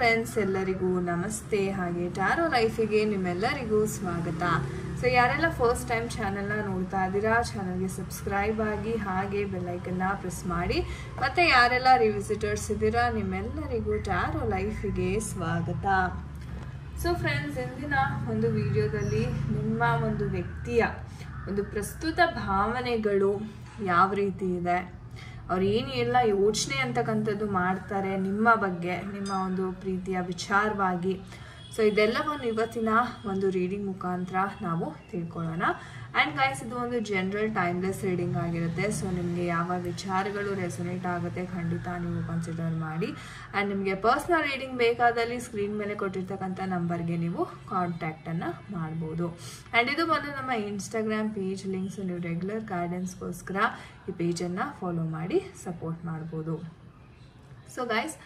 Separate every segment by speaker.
Speaker 1: friends ಎಲ್ಲರಿಗೂ ನಮಸ್ತೆ ಹಾಗೆ ಟ್ಯಾರೋ ಲೈಫಿಗೆ ನಿಮ್ಮೆಲ್ಲರಿಗೂ ಸ್ವಾಗತ ಸೊ ಯಾರೆಲ್ಲ ಫಸ್ಟ್ ಟೈಮ್ ಚಾನೆಲ್ನ ನೋಡ್ತಾ ಇದ್ದೀರಾ ಚಾನಲ್ಗೆ ಸಬ್ಸ್ಕ್ರೈಬ್ ಆಗಿ ಹಾಗೆ ಬೆಲ್ಲೈಕನ್ನ ಪ್ರೆಸ್ ಮಾಡಿ ಮತ್ತೆ ಯಾರೆಲ್ಲ ರಿವಿಸಿಟರ್ಸ್ ಇದ್ದೀರಾ ನಿಮ್ಮೆಲ್ಲರಿಗೂ ಟ್ಯಾರೋ ಲೈಫಿಗೆ ಸ್ವಾಗತ ಸೊ ಫ್ರೆಂಡ್ಸ್ ಇಂದಿನ ಒಂದು ವಿಡಿಯೋದಲ್ಲಿ ನಿಮ್ಮ ಒಂದು ವ್ಯಕ್ತಿಯ ಒಂದು ಪ್ರಸ್ತುತ ಭಾವನೆಗಳು ಯಾವ ರೀತಿ ಇದೆ ಅವ್ರು ಏನು ಎಲ್ಲ ಯೋಚನೆ ಅಂತಕ್ಕಂಥದ್ದು ಮಾಡ್ತಾರೆ ನಿಮ್ಮ ಬಗ್ಗೆ ನಿಮ್ಮ ಒಂದು ಪ್ರೀತಿಯ ವಿಚಾರವಾಗಿ ಸೊ ಇದೆಲ್ಲವನ್ನು ಇವತ್ತಿನ ಒಂದು ರೀಡಿಂಗ್ ಮುಖಾಂತರ ನಾವು ತಿಳ್ಕೊಳ್ಳೋಣ ಆ್ಯಂಡ್ ಗೈಸ್ ಇದು ಒಂದು ಜನರಲ್ ಟೈಮ್ಲೆಸ್ ರೀಡಿಂಗ್ ಆಗಿರುತ್ತೆ ಸೊ ನಿಮಗೆ ಯಾವ ವಿಚಾರಗಳು ರೆಸೊನೇಟ್ ಆಗುತ್ತೆ ಖಂಡಿತ ನೀವು ಕನ್ಸಿಡರ್ ಮಾಡಿ ಆ್ಯಂಡ್ ನಿಮಗೆ ಪರ್ಸ್ನಲ್ ರೀಡಿಂಗ್ ಬೇಕಾದಲ್ಲಿ ಸ್ಕ್ರೀನ್ ಮೇಲೆ ಕೊಟ್ಟಿರ್ತಕ್ಕಂಥ ನಂಬರ್ಗೆ ನೀವು ಕಾಂಟ್ಯಾಕ್ಟನ್ನು ಮಾಡ್ಬೋದು ಆ್ಯಂಡ್ ಇದು ಬಂದು ನಮ್ಮ ಇನ್ಸ್ಟಾಗ್ರಾಮ್ ಪೇಜ್ ಲಿಂಕ್ಸ್ ನೀವು ರೆಗ್ಯುಲರ್ ಗೈಡೆನ್ಸ್ಗೋಸ್ಕರ ಈ ಪೇಜನ್ನು ಫಾಲೋ ಮಾಡಿ ಸಪೋರ್ಟ್ ಮಾಡ್ಬೋದು ಸೊ ಗೈಸ್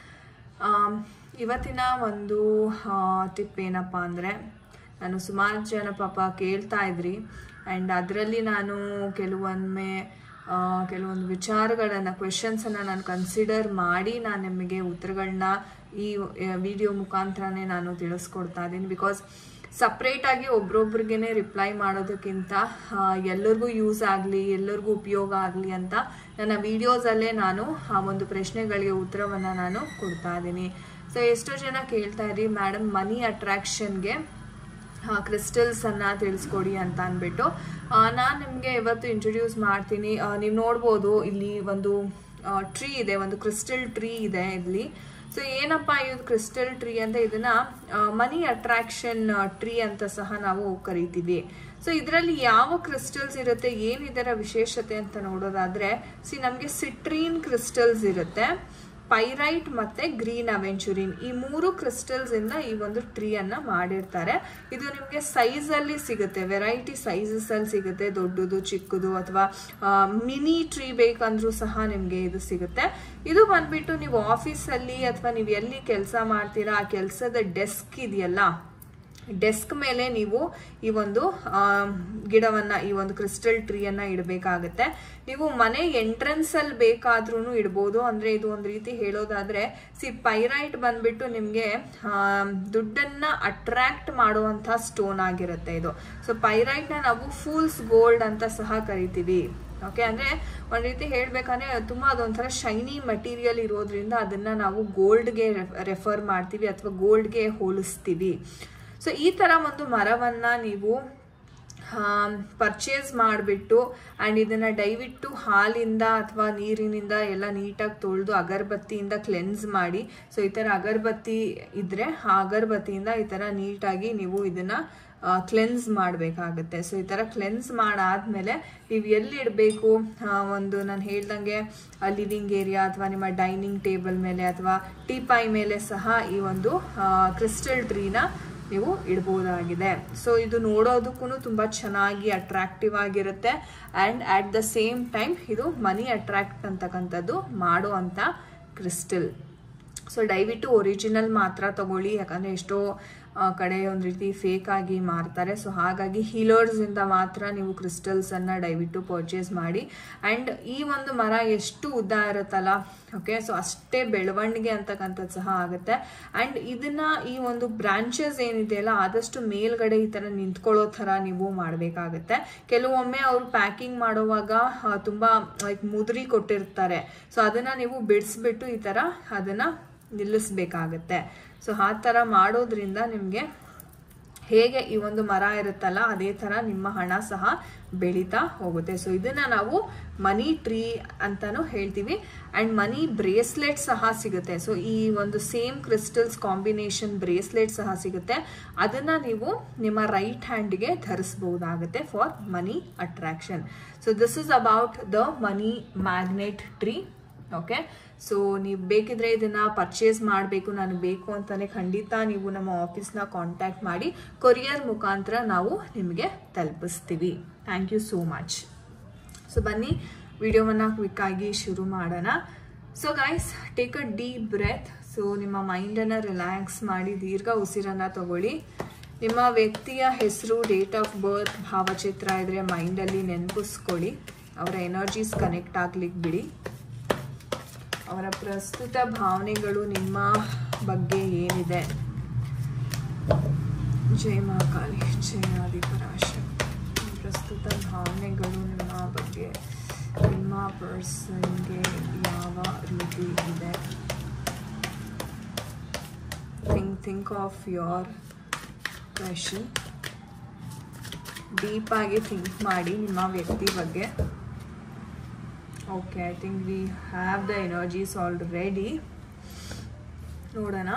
Speaker 1: ಇವತ್ತಿನ ಒಂದು ಟಿಪ್ ಏನಪ್ಪ ಅಂದರೆ ನಾನು ಸುಮಾರು ಜನ ಪಾಪ ಕೇಳ್ತಾ ಇದ್ರಿ ಆ್ಯಂಡ್ ಅದರಲ್ಲಿ ನಾನು ಕೆಲವೊಮ್ಮೆ ಆ, ಕೆಲವೊಂದು ವಿಚಾರಗಳನ್ನು ಕ್ವೆಶನ್ಸನ್ನು ನಾನು ಕನ್ಸಿಡರ್ ಮಾಡಿ ನಾನು ನಿಮಗೆ ಉತ್ತರಗಳನ್ನ ಈ ವಿಡಿಯೋ ಮುಖಾಂತರನೇ ನಾನು ತಿಳಿಸ್ಕೊಡ್ತಾ ಇದ್ದೀನಿ ಬಿಕಾಸ್ ಸಪ್ರೇಟಾಗಿ ಒಬ್ರೊಬ್ರಿಗೇ ರಿಪ್ಲೈ ಮಾಡೋದಕ್ಕಿಂತ ಆ, ಎಲ್ಲರಿಗೂ ಯೂಸ್ ಆಗಲಿ ಎಲ್ಲರಿಗೂ ಉಪಯೋಗ ಆಗಲಿ ಅಂತ ನನ್ನ ವಿಡಿಯೋಸಲ್ಲೇ ನಾನು ಆ ಒಂದು ಪ್ರಶ್ನೆಗಳಿಗೆ ಉತ್ತರವನ್ನು ನಾನು ಕೊಡ್ತಾ ಇದ್ದೀನಿ ಸೊ ಎಷ್ಟೋ ಜನ ಕೇಳ್ತಾ ಇರಿ ಮೇಡಮ್ ಮನಿ ಅಟ್ರಾಕ್ಷನ್ಗೆ ಕ್ರಿಸ್ಟಲ್ಸನ್ನು ತಿಳಿಸ್ಕೊಡಿ ಅಂತ ಅಂದ್ಬಿಟ್ಟು ನಾನು ನಿಮಗೆ ಇವತ್ತು ಇಂಟ್ರೊಡ್ಯೂಸ್ ಮಾಡ್ತೀನಿ ನೀವು ನೋಡ್ಬೋದು ಇಲ್ಲಿ ಒಂದು ಟ್ರೀ ಇದೆ ಒಂದು ಕ್ರಿಸ್ಟಲ್ ಟ್ರೀ ಇದೆ ಇಲ್ಲಿ ಸೊ ಏನಪ್ಪ ಇದು ಕ್ರಿಸ್ಟಲ್ ಟ್ರೀ ಅಂತ ಇದನ್ನ ಮನಿ ಅಟ್ರಾಕ್ಷನ್ ಟ್ರೀ ಅಂತ ಸಹ ನಾವು ಕರಿತೀವಿ ಸೊ ಇದರಲ್ಲಿ ಯಾವ ಕ್ರಿಸ್ಟಲ್ಸ್ ಇರುತ್ತೆ ಏನಿದರ ವಿಶೇಷತೆ ಅಂತ ನೋಡೋದಾದ್ರೆ ಸಿ ನಮಗೆ ಸಿಟ್ರೀನ್ ಕ್ರಿಸ್ಟಲ್ಸ್ ಇರುತ್ತೆ ಪೈರೈಟ್ ಮತ್ತೆ ಗ್ರೀನ್ ಅವೆಂಚುರಿನ್ ಈ ಮೂರು ಕ್ರಿಸ್ಟಲ್ಸ್ ಇಂದ ಈ ಒಂದು ಟ್ರೀ ಅನ್ನ ಮಾಡಿರ್ತಾರೆ ಇದು ನಿಮಗೆ ಸೈಜ್ ಅಲ್ಲಿ ಸಿಗುತ್ತೆ ವೆರೈಟಿ ಸೈಜಸ್ ಅಲ್ಲಿ ಸಿಗುತ್ತೆ ದೊಡ್ಡದು ಚಿಕ್ಕದು ಅಥವಾ ಮಿನಿ ಟ್ರೀ ಬೇಕಂದ್ರೂ ಸಹ ನಿಮಗೆ ಇದು ಸಿಗುತ್ತೆ ಇದು ಬಂದ್ಬಿಟ್ಟು ನೀವು ಆಫೀಸಲ್ಲಿ ಅಥವಾ ನೀವು ಎಲ್ಲಿ ಕೆಲಸ ಮಾಡ್ತೀರಾ ಆ ಕೆಲಸದ ಡೆಸ್ಕ್ ಇದೆಯಲ್ಲ ಡೆಸ್ಕ್ ಮೇಲೆ ನೀವು ಈ ಒಂದು ಆ, ಗಿಡವನ್ನ ಈ ಒಂದು ಕ್ರಿಸ್ಟಲ್ ಟ್ರೀಯನ್ನ ಇಡಬೇಕಾಗತ್ತೆ ನೀವು ಮನೆ ಎಂಟ್ರೆನ್ಸ್ ಅಲ್ಲಿ ಬೇಕಾದ್ರೂ ಇಡ್ಬೋದು ಅಂದ್ರೆ ಇದು ಒಂದು ರೀತಿ ಹೇಳೋದಾದ್ರೆ ಸಿ ಪೈರೈಟ್ ಬಂದ್ಬಿಟ್ಟು ನಿಮ್ಗೆ ಆ, ದುಡ್ಡನ್ನ ಅಟ್ರಾಕ್ಟ್ ಮಾಡುವಂತ ಸ್ಟೋನ್ ಆಗಿರುತ್ತೆ ಇದು ಸೊ ಪೈರೈಟ್ ನ ನಾವು ಫೂಲ್ಸ್ ಗೋಲ್ಡ್ ಅಂತ ಸಹ ಕರಿತೀವಿ ಓಕೆ ಅಂದ್ರೆ ಒಂದ್ ರೀತಿ ಹೇಳ್ಬೇಕಂದ್ರೆ ತುಂಬಾ ಅದೊಂಥರ ಶೈನಿ ಮಟೀರಿಯಲ್ ಇರೋದ್ರಿಂದ ಅದನ್ನ ನಾವು ಗೋಲ್ಡ್ಗೆ ರೆಫರ್ ಮಾಡ್ತೀವಿ ಅಥವಾ ಗೋಲ್ಡ್ಗೆ ಹೋಲಿಸ್ತೀವಿ ಸೊ ಈ ತರ ಒಂದು ಮರವನ್ನ ನೀವು ಪರ್ಚೇಸ್ ಮಾಡಿಬಿಟ್ಟು ಆ್ಯಂಡ್ ಇದನ್ನು ದಯವಿಟ್ಟು ಹಾಲಿಂದ ಅಥವಾ ನೀರಿನಿಂದ ಎಲ್ಲ ನೀಟಾಗಿ ತೊಳೆದು ಅಗರಬತ್ತಿಯಿಂದ ಕ್ಲೆನ್ಸ್ ಮಾಡಿ ಸೊ ಈ ಥರ ಅಗರಬತ್ತಿ ಇದ್ದರೆ ಆ ಅಗರಬತ್ತಿಯಿಂದ ಈ ಥರ ನೀಟಾಗಿ ನೀವು ಇದನ್ನು ಕ್ಲೆನ್ಸ್ ಮಾಡಬೇಕಾಗುತ್ತೆ ಸೊ ಈ ಥರ ಕ್ಲೆನ್ಸ್ ಮಾಡಾದ್ಮೇಲೆ ನೀವು ಎಲ್ಲಿ ಇಡಬೇಕು ಒಂದು ನಾನು ಹೇಳ್ದಂಗೆ ಲಿವಿಂಗ್ ಏರಿಯಾ ಅಥವಾ ನಿಮ್ಮ ಡೈನಿಂಗ್ ಟೇಬಲ್ ಮೇಲೆ ಅಥವಾ ಟೀಪಾಯ್ ಮೇಲೆ ಸಹ ಈ ಒಂದು ಕ್ರಿಸ್ಟಲ್ ಟ್ರೀನ ನೀವು ಇಡ್ಬೋದಾಗಿದೆ ಸೊ ಇದು ನೋಡೋದಕ್ಕೂ ತುಂಬ ಚೆನ್ನಾಗಿ ಅಟ್ರಾಕ್ಟಿವ್ ಆಗಿರುತ್ತೆ and at the same time ಇದು ಮನಿ ಅಟ್ರಾಕ್ಟ್ ಅಂತಕ್ಕಂಥದ್ದು ಮಾಡುವಂಥ ಕ್ರಿಸ್ಟಲ್ ಸೊ ದಯವಿಟ್ಟು ಒರಿಜಿನಲ್ ಮಾತ್ರ ತಗೊಳ್ಳಿ ಯಾಕಂದರೆ ಎಷ್ಟೋ ಆ, ಕಡೆ ಒಂದು ರೀತಿ ಫೇಕ್ ಆಗಿ ಮಾರ್ತಾರೆ ಸೊ ಹಾಗಾಗಿ ಹೀಲರ್ಸಿಂದ ಮಾತ್ರ ನೀವು ಕ್ರಿಸ್ಟಲ್ಸನ್ನು ದಯವಿಟ್ಟು ಪರ್ಚೇಸ್ ಮಾಡಿ ಆ್ಯಂಡ್ ಈ ಒಂದು ಮರ ಎಷ್ಟು ಉದ್ದ ಇರುತ್ತಲ್ಲ ಓಕೆ ಸೊ ಅಷ್ಟೇ ಬೆಳವಣಿಗೆ ಅಂತಕ್ಕಂಥದ್ದು ಸಹ ಆಗುತ್ತೆ ಆ್ಯಂಡ್ ಇದನ್ನ ಈ ಒಂದು ಬ್ರಾಂಚಸ್ ಏನಿದೆಯಲ್ಲ ಆದಷ್ಟು ಮೇಲ್ಗಡೆ ಈ ಥರ ನಿಂತ್ಕೊಳ್ಳೋ ಥರ ನೀವು ಮಾಡಬೇಕಾಗತ್ತೆ ಕೆಲವೊಮ್ಮೆ ಅವರು ಪ್ಯಾಕಿಂಗ್ ಮಾಡುವಾಗ ಆ, ತುಂಬಾ ಲೈಕ್ ಮುದುರಿ ಕೊಟ್ಟಿರ್ತಾರೆ ಸೊ ಅದನ್ನ ನೀವು ಬಿಡಿಸ್ಬಿಟ್ಟು ಈ ಥರ ಅದನ್ನ ನಿಲ್ಲಿಸ್ಬೇಕಾಗತ್ತೆ ಸೊ ಆ ಥರ ಮಾಡೋದ್ರಿಂದ ನಿಮಗೆ ಹೇಗೆ ಈ ಒಂದು ಮರ ಇರುತ್ತಲ್ಲ ಅದೇ ಥರ ನಿಮ್ಮ ಹಣ ಸಹ ಬೆಳೀತಾ ಹೋಗುತ್ತೆ ಸೊ ಇದನ್ನ ನಾವು ಮನಿ ಟ್ರೀ ಅಂತಾನು ಹೇಳ್ತೀವಿ ಅಂಡ್ ಮನಿ ಬ್ರೇಸ್ಲೆಟ್ ಸಹ ಸಿಗುತ್ತೆ ಸೊ ಈ ಒಂದು ಸೇಮ್ ಕ್ರಿಸ್ಟಲ್ಸ್ ಕಾಂಬಿನೇಷನ್ ಬ್ರೇಸ್ಲೆಟ್ ಸಹ ಸಿಗುತ್ತೆ ಅದನ್ನ ನೀವು ನಿಮ್ಮ ರೈಟ್ ಹ್ಯಾಂಡ್ಗೆ ಧರಿಸಬಹುದಾಗುತ್ತೆ for money attraction so this is about the money magnet tree okay so ನೀವು ಬೇಕಿದ್ರೆ ಇದನ್ನ ಪರ್ಚೇಸ್ ಮಾಡಬೇಕು ನಾನು ಬೇಕು ಅಂತಾನೆ ಖಂಡಿತ ನೀವು ನಮ್ಮ ಆಫೀಸ್ನ ಕಾಂಟ್ಯಾಕ್ಟ್ ಮಾಡಿ ಕೊರಿಯರ್ ಮುಖಾಂತರ ನಾವು ನಿಮಗೆ ತಲುಪಿಸ್ತೀವಿ thank you so much so ಬನ್ನಿ ವಿಡಿಯೋವನ್ನು ಕ್ವಿಕ್ಕಾಗಿ ಶುರು ಮಾಡೋಣ so guys take a deep breath so ನಿಮ್ಮ ಮೈಂಡನ್ನು ರಿಲ್ಯಾಕ್ಸ್ ಮಾಡಿ ದೀರ್ಘ ಉಸಿರನ್ನು ತಗೊಳ್ಳಿ ನಿಮ್ಮ ವ್ಯಕ್ತಿಯ ಹೆಸರು ಡೇಟ್ ಆಫ್ ಬರ್ತ್ ಭಾವಚಿತ್ರ ಇದ್ರೆ ಮೈಂಡಲ್ಲಿ ನೆನಪಿಸ್ಕೊಳ್ಳಿ ಅವರ ಎನರ್ಜೀಸ್ ಕನೆಕ್ಟ್ ಆಗ್ಲಿಕ್ಕೆ ಬಿಡಿ ಅವರ ಪ್ರಸ್ತುತ ಭಾವನೆಗಳು ನಿಮ್ಮ ಬಗ್ಗೆ ಏನಿದೆ ಜೈ ಮಹಾಕಾಳಿ ಜೈ ಆದಿಪರಾಶಕ್ತಿ ಪ್ರಸ್ತುತ ಭಾವನೆಗಳು ನಿಮ್ಮ ಬಗ್ಗೆ ನಿಮ್ಮ ಪರ್ಸನ್ಗೆ ಯಾವ ರೀತಿ ಇದೆ think think of your question ಡೀಪಾಗಿ ಥಿಂಕ್ ಮಾಡಿ ನಿಮ್ಮ ವ್ಯಕ್ತಿ ಬಗ್ಗೆ okay I think we have the energies already ನೋಡೋಣ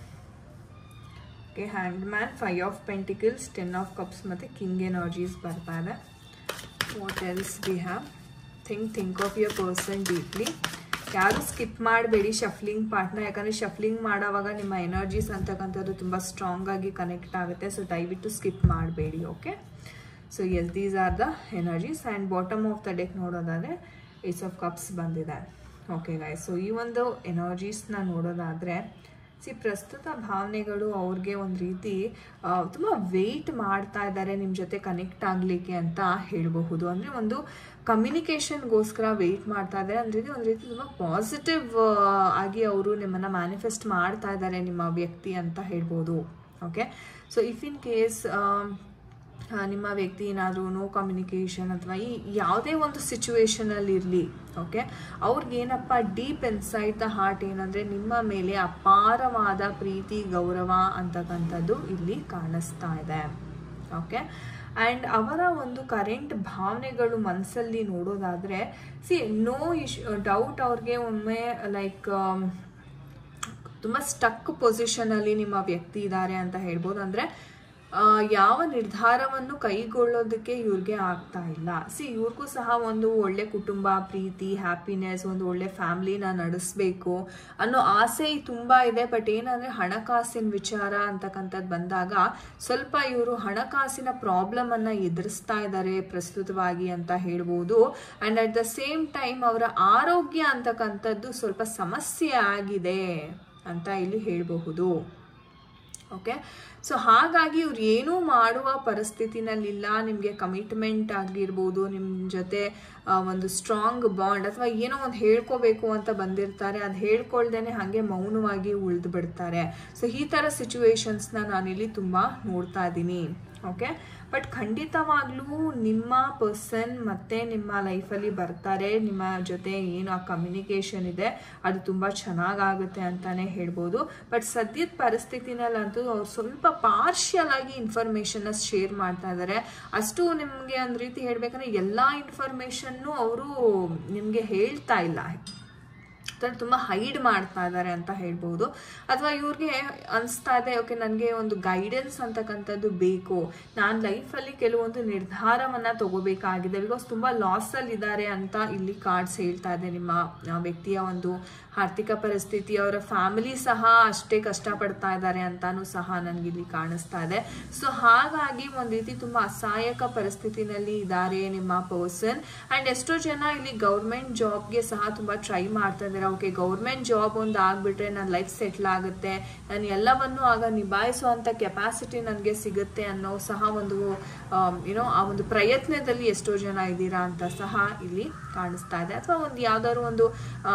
Speaker 1: okay hand man five of pentacles ten of cups ಮತ್ತು ಕಿಂಗ್ ಎನರ್ಜೀಸ್ ಬರ್ತಾ ಇದೆ what else we have think think of your person deeply ಯಾರು ಸ್ಕಿಪ್ ಮಾಡಬೇಡಿ ಶಫ್ಲಿಂಗ್ ಪಾರ್ಟ್ನ ಯಾಕಂದರೆ ಶಫ್ಲಿಂಗ್ ಮಾಡೋವಾಗ ನಿಮ್ಮ energies ಅಂತಕ್ಕಂಥದ್ದು ತುಂಬ ಸ್ಟ್ರಾಂಗ್ ಆಗಿ ಕನೆಕ್ಟ್ ಆಗುತ್ತೆ ಸೊ ದಯವಿಟ್ಟು ಸ್ಕಿಪ್ ಮಾಡಬೇಡಿ okay so yes these are the energies and bottom of the deck ನೋಡೋದಾದರೆ ಏಸ್ ಆಫ್ ಕಪ್ಸ್ ಬಂದಿದೆ ಓಕೆ ಗಾಯ್ ಸೊ ಈ ಒಂದು ಎನರ್ಜೀಸ್ನ ನೋಡೋದಾದರೆ ಸಿ ಪ್ರಸ್ತುತ ಭಾವನೆಗಳು ಅವ್ರಿಗೆ ಒಂದು ರೀತಿ ತುಂಬ ವೆಯ್ಟ್ ಮಾಡ್ತಾ ಇದ್ದಾರೆ ನಿಮ್ಮ ಜೊತೆ ಕನೆಕ್ಟ್ ಆಗಲಿಕ್ಕೆ ಅಂತ ಹೇಳಬಹುದು ಅಂದರೆ ಒಂದು ಕಮ್ಯುನಿಕೇಷನ್ಗೋಸ್ಕರ ವೆಯ್ಟ್ ಮಾಡ್ತಾ ಇದ್ದಾರೆ ಒಂದು ರೀತಿ ಒಂದು ರೀತಿ ತುಂಬ ಪಾಸಿಟಿವ್ ಆಗಿ ಅವರು ನಿಮ್ಮನ್ನು ಮ್ಯಾನಿಫೆಸ್ಟ್ ಮಾಡ್ತಾ ಇದ್ದಾರೆ ನಿಮ್ಮ ವ್ಯಕ್ತಿ ಅಂತ ಹೇಳ್ಬೋದು okay so if in case ನಿಮ್ಮ ವ್ಯಕ್ತಿ ಏನಾದರೂ ನೋ ಕಮ್ಯುನಿಕೇಷನ್ ಅಥವಾ ಈ ಯಾವುದೇ ಒಂದು ಸಿಚುವೇಶನಲ್ಲಿ ಇರಲಿ ಓಕೆ ಅವ್ರಿಗೇನಪ್ಪ ಡೀಪ್ ಇನ್ಸೈಡ್ ದ ಹಾರ್ಟ್ ಏನಂದರೆ ನಿಮ್ಮ ಮೇಲೆ ಅಪಾರವಾದ ಪ್ರೀತಿ ಗೌರವ ಅಂತಕ್ಕಂಥದ್ದು ಇಲ್ಲಿ ಕಾಣಿಸ್ತಾ ಇದೆ ಓಕೆ ಆ್ಯಂಡ್ ಅವರ ಒಂದು ಕರೆಂಟ್ ಭಾವನೆಗಳು ಮನಸ್ಸಲ್ಲಿ ನೋಡೋದಾದರೆ ಸಿ ನೋ ಇಶ್ ಡೌಟ್ ಅವ್ರಿಗೆ ಒಮ್ಮೆ ಲೈಕ್ ತುಂಬ ಸ್ಟಕ್ ಪೊಸಿಷನಲ್ಲಿ ನಿಮ್ಮ ವ್ಯಕ್ತಿ ಇದ್ದಾರೆ ಅಂತ ಹೇಳ್ಬೋದು ಅಂದರೆ ಯಾವ ನಿರ್ಧಾರವನ್ನು ಕೈಗೊಳ್ಳೋದಕ್ಕೆ ಇವ್ರಿಗೆ ಆಗ್ತಾ ಇಲ್ಲ ಸಿ ಇವ್ರಿಗೂ ಸಹ ಒಂದು ಒಳ್ಳೆ ಕುಟುಂಬ ಪ್ರೀತಿ ಹ್ಯಾಪಿನೆಸ್ ಒಂದು ಒಳ್ಳೆ ಫ್ಯಾಮ್ಲಿನ ನಡೆಸಬೇಕು ಅನ್ನೋ ಆಸೆ ತುಂಬ ಇದೆ ಬಟ್ ಏನಂದರೆ ಹಣಕಾಸಿನ ವಿಚಾರ ಅಂತಕ್ಕಂಥದ್ದು ಬಂದಾಗ ಸ್ವಲ್ಪ ಇವರು ಹಣಕಾಸಿನ ಪ್ರಾಬ್ಲಮನ್ನು ಎದುರಿಸ್ತಾ ಇದ್ದಾರೆ ಪ್ರಸ್ತುತವಾಗಿ ಅಂತ ಹೇಳ್ಬೋದು and at the same time ಅವರ ಆರೋಗ್ಯ ಅಂತಕ್ಕಂಥದ್ದು ಸ್ವಲ್ಪ ಸಮಸ್ಯೆ ಆಗಿದೆ ಅಂತ ಇಲ್ಲಿ ಹೇಳಬಹುದು ಓಕೆ ಸೊ ಹಾಗಾಗಿ ಇವ್ರು ಏನೂ ಮಾಡುವ ಪರಿಸ್ಥಿತಿನಲ್ಲಿಲ್ಲ ನಿಮಗೆ ಕಮಿಟ್ಮೆಂಟ್ ಆಗಿರ್ಬೋದು ನಿಮ್ಮ ಜೊತೆ ಒಂದು ಸ್ಟ್ರಾಂಗ್ ಬಾಂಡ್ ಅಥವಾ ಏನೋ ಒಂದು ಹೇಳ್ಕೋಬೇಕು ಅಂತ ಬಂದಿರ್ತಾರೆ ಅದು ಹೇಳ್ಕೊಳ್ದೇನೆ ಹಾಗೆ ಮೌನವಾಗಿ ಉಳಿದು ಬಿಡ್ತಾರೆ ಸೊ ಈ ಥರ ಸಿಚುವೇಶನ್ಸ್ನ ನಾನಿಲ್ಲಿ ತುಂಬ ನೋಡ್ತಾ ಇದ್ದೀನಿ ಓಕೆ ಬಟ್ ಖಂಡಿತವಾಗ್ಲೂ ನಿಮ್ಮ ಪರ್ಸನ್ ಮತ್ತೆ ನಿಮ್ಮ ಲೈಫಲ್ಲಿ ಬರ್ತಾರೆ ನಿಮ್ಮ ಜೊತೆ ಏನು ಆ ಕಮ್ಯುನಿಕೇಷನ್ ಇದೆ ಅದು ತುಂಬ ಚೆನ್ನಾಗಾಗುತ್ತೆ ಅಂತಾನೆ ಹೇಳ್ಬೋದು ಬಟ್ ಸದ್ಯದ ಪರಿಸ್ಥಿತಿನಲ್ಲಂತೂ ಅವ್ರು ಸ್ವಲ್ಪ ಪಾರ್ಷಿಯಲ್ ಆಗಿ ಇನ್ಫಾರ್ಮೇಷನ್ನ ಶೇರ್ ಮಾಡ್ತಾ ಇದ್ದಾರೆ ಅಷ್ಟು ನಿಮಗೆ ಒಂದು ರೀತಿ ಹೇಳ್ಬೇಕಂದ್ರೆ ಎಲ್ಲ ಇನ್ಫಾರ್ಮೇಷನ್ನು ಅವರು ನಿಮಗೆ ಹೇಳ್ತಾ ಇಲ್ಲ ತುಂಬ ಹೈಡ್ ಮಾಡ್ತಾ ಇದ್ದಾರೆ ಅಂತ ಹೇಳ್ಬೋದು ಅಥವಾ ಇವ್ರಿಗೆ ಅನಿಸ್ತಾ ಇದೆ ಓಕೆ ನನಗೆ ಒಂದು ಗೈಡೆನ್ಸ್ ಅಂತಕ್ಕಂಥದ್ದು ಬೇಕು ನಾನು ಲೈಫಲ್ಲಿ ಕೆಲವೊಂದು ನಿರ್ಧಾರವನ್ನು ತಗೋಬೇಕಾಗಿದೆ ಬಿಕಾಸ್ ತುಂಬ ಲಾಸಲ್ಲಿ ಇದ್ದಾರೆ ಅಂತ ಇಲ್ಲಿ ಕಾರ್ಡ್ಸ್ ಹೇಳ್ತಾ ಇದೆ ನಿಮ್ಮ ವ್ಯಕ್ತಿಯ ಒಂದು ಆರ್ಥಿಕ ಪರಿಸ್ಥಿತಿ ಅವರ ಫ್ಯಾಮಿಲಿ ಸಹ ಅಷ್ಟೇ ಕಷ್ಟಪಡ್ತಾ ಇದ್ದಾರೆ ಅಂತಾನೂ ಸಹ ನನಗಿಲ್ಲಿ ಕಾಣಿಸ್ತಾ ಇದೆ ಸೊ ಹಾಗಾಗಿ ಒಂದು ರೀತಿ ತುಂಬ ಅಸಹಾಯಕ ಪರಿಸ್ಥಿತಿನಲ್ಲಿ ಇದ್ದಾರೆ ನಿಮ್ಮ ಪರ್ಸನ್ ಆ್ಯಂಡ್ ಎಷ್ಟೋ ಜನ ಇಲ್ಲಿ ಗೌರ್ಮೆಂಟ್ ಜಾಬ್ಗೆ ಸಹ ತುಂಬ ಟ್ರೈ ಮಾಡ್ತಾ ಇದ್ದಾರೆ ಓಕೆ ಗೌರ್ಮೆಂಟ್ ಜಾಬ್ ಒಂದು ಆಗಿಬಿಟ್ರೆ ನನ್ನ ಲೈಫ್ ಸೆಟ್ಲ್ ಆಗುತ್ತೆ ನಾನು ಎಲ್ಲವನ್ನು ಆಗ ನಿಭಾಯಿಸುವಂಥ ಕೆಪಾಸಿಟಿ ನನಗೆ ಸಿಗುತ್ತೆ ಅನ್ನೋ ಸಹ ಒಂದು ಏನೋ ಆ ಒಂದು ಪ್ರಯತ್ನದಲ್ಲಿ ಎಷ್ಟೋ ಜನ ಇದ್ದೀರಾ ಅಂತ ಸಹ ಇಲ್ಲಿ ಕಾಣಿಸ್ತಾ ಇದೆ ಅಥವಾ ಒಂದು ಯಾವ್ದಾದ್ರು ಒಂದು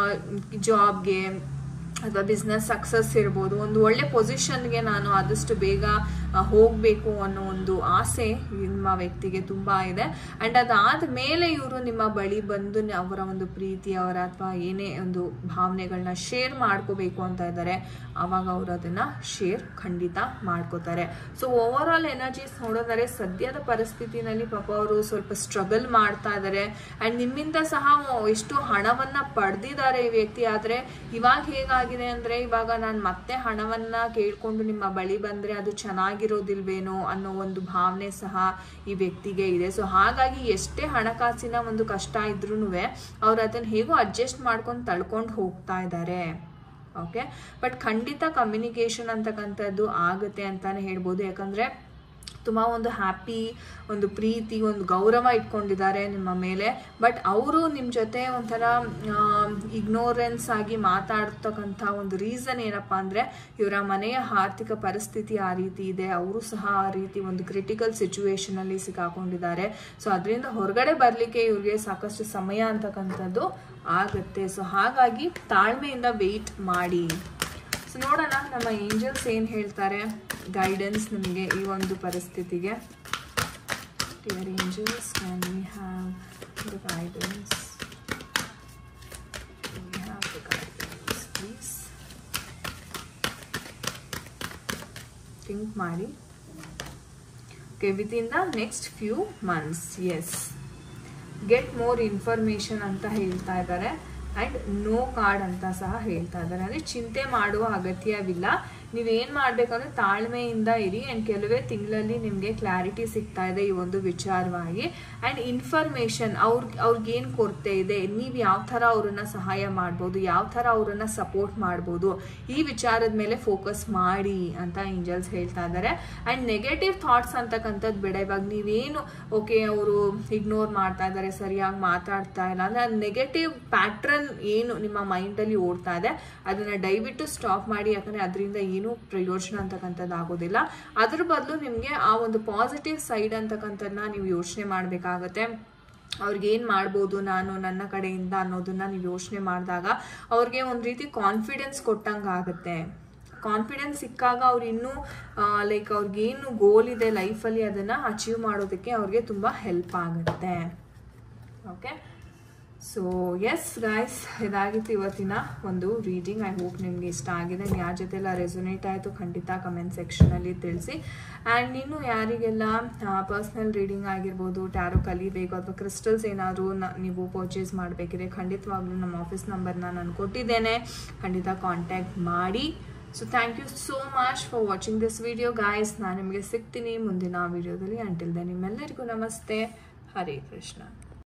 Speaker 1: ಜಾಬ್ಗೆ ಅಥವಾ ಬಿಸ್ನೆಸ್ ಸಕ್ಸಸ್ ಇರ್ಬೋದು ಒಂದು ಒಳ್ಳೆ ಪೊಸಿಷನ್ಗೆ ನಾನು ಆದಷ್ಟು ಬೇಗ ಹೋಗಬೇಕು ಅನ್ನೋ ಒಂದು ಆಸೆ ನಿಮ್ಮ ವ್ಯಕ್ತಿಗೆ ತುಂಬ ಇದೆ ಆ್ಯಂಡ್ ಅದಾದ ಮೇಲೆ ಇವರು ನಿಮ್ಮ ಬಳಿ ಬಂದು ಅವರ ಒಂದು ಪ್ರೀತಿ ಅವರ ಅಥವಾ ಏನೇ ಒಂದು ಭಾವನೆಗಳನ್ನ ಶೇರ್ ಮಾಡ್ಕೋಬೇಕು ಅಂತ ಇದ್ದಾರೆ ಆವಾಗ ಅವರು ಅದನ್ನು ಶೇರ್ ಖಂಡಿತ ಮಾಡ್ಕೋತಾರೆ ಸೊ ಓವರ್ ಆಲ್ ಎನರ್ಜೀಸ್ ನೋಡೋದಾರೆ ಸದ್ಯದ ಪರಿಸ್ಥಿತಿನಲ್ಲಿ ಪಾಪ ಅವರು ಸ್ವಲ್ಪ ಸ್ಟ್ರಗಲ್ ಮಾಡ್ತಾ ಇದ್ದಾರೆ ಆ್ಯಂಡ್ ನಿಮ್ಮಿಂದ ಸಹ ಎಷ್ಟು ಹಣವನ್ನು ಪಡೆದಿದ್ದಾರೆ ಈ ವ್ಯಕ್ತಿ ಆದರೆ ಇವಾಗ ಹೇಗಾಗಿದೆ ಅಂದರೆ ಇವಾಗ ನಾನು ಮತ್ತೆ ಹಣವನ್ನು ಕೇಳಿಕೊಂಡು ನಿಮ್ಮ ಬಳಿ ಬಂದರೆ ಅದು ಚೆನ್ನಾಗಿರೋದಿಲ್ವೇನೋ ಅನ್ನೋ ಒಂದು ಭಾವನೆ ಸಹ ಈ ವ್ಯಕ್ತಿಗೆ ಇದೆ ಸೊ ಹಾಗಾಗಿ ಎಷ್ಟೇ ಹಣಕಾಸಿನ ಒಂದು ಕಷ್ಟ ಇದ್ರೂ ಅವ್ರು ಅದನ್ನು ಹೇಗೋ ಅಡ್ಜಸ್ಟ್ ಮಾಡ್ಕೊಂಡು ತಳ್ಕೊಂಡು ಹೋಗ್ತಾ ಇದ್ದಾರೆ ಓಕೆ ಬಟ್ ಖಂಡಿತ ಕಮ್ಯುನಿಕೇಷನ್ ಅಂತಕ್ಕಂಥದ್ದು ಆಗುತ್ತೆ ಅಂತಾನೆ ಹೇಳ್ಬೋದು ಯಾಕಂದರೆ ತುಂಬ ಒಂದು ಹ್ಯಾಪಿ ಒಂದು ಪ್ರೀತಿ ಒಂದು ಗೌರವ ಇಟ್ಕೊಂಡಿದ್ದಾರೆ ನಿಮ್ಮ ಮೇಲೆ ಬಟ್ ಅವರು ನಿಮ್ಮ ಜೊತೆ ಒಂಥರ ಇಗ್ನೋರೆನ್ಸ್ ಆಗಿ ಮಾತಾಡ್ತಕ್ಕಂಥ ಒಂದು ರೀಸನ್ ಏನಪ್ಪ ಅಂದರೆ ಇವರ ಮನೆಯ ಆರ್ಥಿಕ ಪರಿಸ್ಥಿತಿ ಆ ರೀತಿ ಇದೆ ಅವರು ಸಹ ಆ ರೀತಿ ಒಂದು ಕ್ರಿಟಿಕಲ್ ಸಿಚುವೇಶನಲ್ಲಿ ಸಿಕ್ಕಾಕೊಂಡಿದ್ದಾರೆ ಸೊ ಅದರಿಂದ ಹೊರಗಡೆ ಬರಲಿಕ್ಕೆ ಇವ್ರಿಗೆ ಸಾಕಷ್ಟು ಸಮಯ ಅಂತಕ್ಕಂಥದ್ದು ಆಗುತ್ತೆ ಸೊ ಹಾಗಾಗಿ ತಾಳ್ಮೆಯಿಂದ ವೆಯ್ಟ್ ಮಾಡಿ ಸೊ ನೋಡೋಣ ನಮ್ಮ ಏಂಜಲ್ಸ್ ಏನು ಹೇಳ್ತಾರೆ ಗೈಡೆನ್ಸ್ ನಮಗೆ ಈ ಒಂದು ಪರಿಸ್ಥಿತಿಗೆ dear angels can we have the guidance we have the guidance please think ಮಾಡಿ okay within the next few months yes get more information ಅಂತ ಹೇಳ್ತಾ ಇದ್ದಾರೆ ಆ್ಯಂಡ್ ನೋ ಕಾರ್ಡ್ ಅಂತ ಸಹ ಹೇಳ್ತಾ ಇದ್ದಾರೆ ಅಂದರೆ ಚಿಂತೆ ಮಾಡುವ ಅಗತ್ಯವಿಲ್ಲ ನೀವೇನು ಮಾಡಬೇಕಂದ್ರೆ ತಾಳ್ಮೆಯಿಂದ ಇರಿ ಆ್ಯಂಡ್ ಕೆಲವೇ ತಿಂಗಳಲ್ಲಿ ನಿಮಗೆ ಕ್ಲಾರಿಟಿ ಸಿಗ್ತಾ ಇದೆ ಈ ಒಂದು ವಿಚಾರವಾಗಿ ಆ್ಯಂಡ್ ಇನ್ಫಾರ್ಮೇಷನ್ ಅವ್ರ ಅವ್ರಿಗೇನು ಕೊರತೆ ಇದೆ ನೀವು ಯಾವ ಥರ ಅವ್ರನ್ನ ಸಹಾಯ ಮಾಡ್ಬೋದು ಯಾವ ಥರ ಅವ್ರನ್ನ ಸಪೋರ್ಟ್ ಮಾಡ್ಬೋದು ಈ ವಿಚಾರದ ಮೇಲೆ ಫೋಕಸ್ ಮಾಡಿ ಅಂತ ಏಂಜಲ್ಸ್ ಹೇಳ್ತಾ ಇದ್ದಾರೆ ಆ್ಯಂಡ್ ನೆಗೆಟಿವ್ ಥಾಟ್ಸ್ ಅಂತಕ್ಕಂಥದ್ದು ಬೇಡ ಇವಾಗ ನೀವೇನು ಓಕೆ ಅವರು ಇಗ್ನೋರ್ ಮಾಡ್ತಾ ಇದ್ದಾರೆ ಸರಿಯಾಗಿ ಮಾತಾಡ್ತಾ ಇಲ್ಲ ಅಂದರೆ ನೆಗೆಟಿವ್ ಪ್ಯಾಟ್ರನ್ ಏನು ನಿಮ್ಮ ಮೈಂಡಲ್ಲಿ ಓಡ್ತಾ ಇದೆ ಅದನ್ನು ದಯವಿಟ್ಟು ಸ್ಟಾಪ್ ಮಾಡಿ ಯಾಕಂದರೆ ಅದರಿಂದ ಏನು ಪ್ರಯೋಜನ ಅಂತಕ್ಕಂಥದ್ದು ಆಗೋದಿಲ್ಲ ಅದ್ರ ಬದಲು ನಿಮಗೆ ಆ ಒಂದು ಪಾಸಿಟಿವ್ ಸೈಡ್ ಅಂತಕ್ಕಂಥದ್ದನ್ನ ನೀವು ಯೋಚನೆ ಮಾಡಬೇಕಾಗತ್ತೆ ಅವ್ರಿಗೆ ಏನು ಮಾಡ್ಬೋದು ನಾನು ನನ್ನ ಕಡೆಯಿಂದ ಅನ್ನೋದನ್ನ ನೀವು ಯೋಚನೆ ಮಾಡಿದಾಗ ಅವ್ರಿಗೆ ಒಂದು ರೀತಿ ಕಾನ್ಫಿಡೆನ್ಸ್ ಕೊಟ್ಟಂಗೆ ಆಗುತ್ತೆ ಕಾನ್ಫಿಡೆನ್ಸ್ ಸಿಕ್ಕಾಗ ಅವ್ರು ಇನ್ನೂ ಲೈಕ್ ಅವ್ರಿಗೇನು ಗೋಲ್ ಇದೆ ಲೈಫಲ್ಲಿ ಅದನ್ನು ಅಚೀವ್ ಮಾಡೋದಕ್ಕೆ ಅವ್ರಿಗೆ ತುಂಬ ಹೆಲ್ಪ್ ಆಗುತ್ತೆ ಓಕೆ ಸೊ ಎಸ್ ಗಾಯ್ಸ್ ಇದಾಗಿತ್ತು ಇವತ್ತಿನ ಒಂದು ರೀಡಿಂಗ್ ಐ ಹೋಪ್ ನಿಮಗೆ ಇಷ್ಟ ಆಗಿದೆ ಯಾರ ಜೊತೆ ಎಲ್ಲ ರೆಸೊನೇಟ್ ಆಯಿತು ಖಂಡಿತ ಕಮೆಂಟ್ ಸೆಕ್ಷನಲ್ಲಿ ತಿಳಿಸಿ ಆ್ಯಂಡ್ ಇನ್ನು ಯಾರಿಗೆಲ್ಲ ಪರ್ಸ್ನಲ್ ರೀಡಿಂಗ್ ಆಗಿರ್ಬೋದು ಟ್ಯಾರೋ ಕಲಿಬೇಕು ಅಥವಾ ಕ್ರಿಸ್ಟಲ್ಸ್ ಏನಾದರೂ ನೀವು ಪರ್ಚೇಸ್ ಮಾಡಬೇಕಿದ್ರೆ ಖಂಡಿತವಾಗ್ಲೂ ನಮ್ಮ ಆಫೀಸ್ ನಂಬರ್ನ ನಾನು ಕೊಟ್ಟಿದ್ದೇನೆ ಖಂಡಿತ ಕಾಂಟ್ಯಾಕ್ಟ್ ಮಾಡಿ so thank you so much for watching this video guys ನಾನು ನಿಮಗೆ ಸಿಗ್ತೀನಿ ಮುಂದಿನ ವಿಡಿಯೋದಲ್ಲಿ ಅಂಟಿಲ್ದೆ ನಿಮ್ಮೆಲ್ಲರಿಗೂ ನಮಸ್ತೆ ಹರೇ ಕೃಷ್ಣ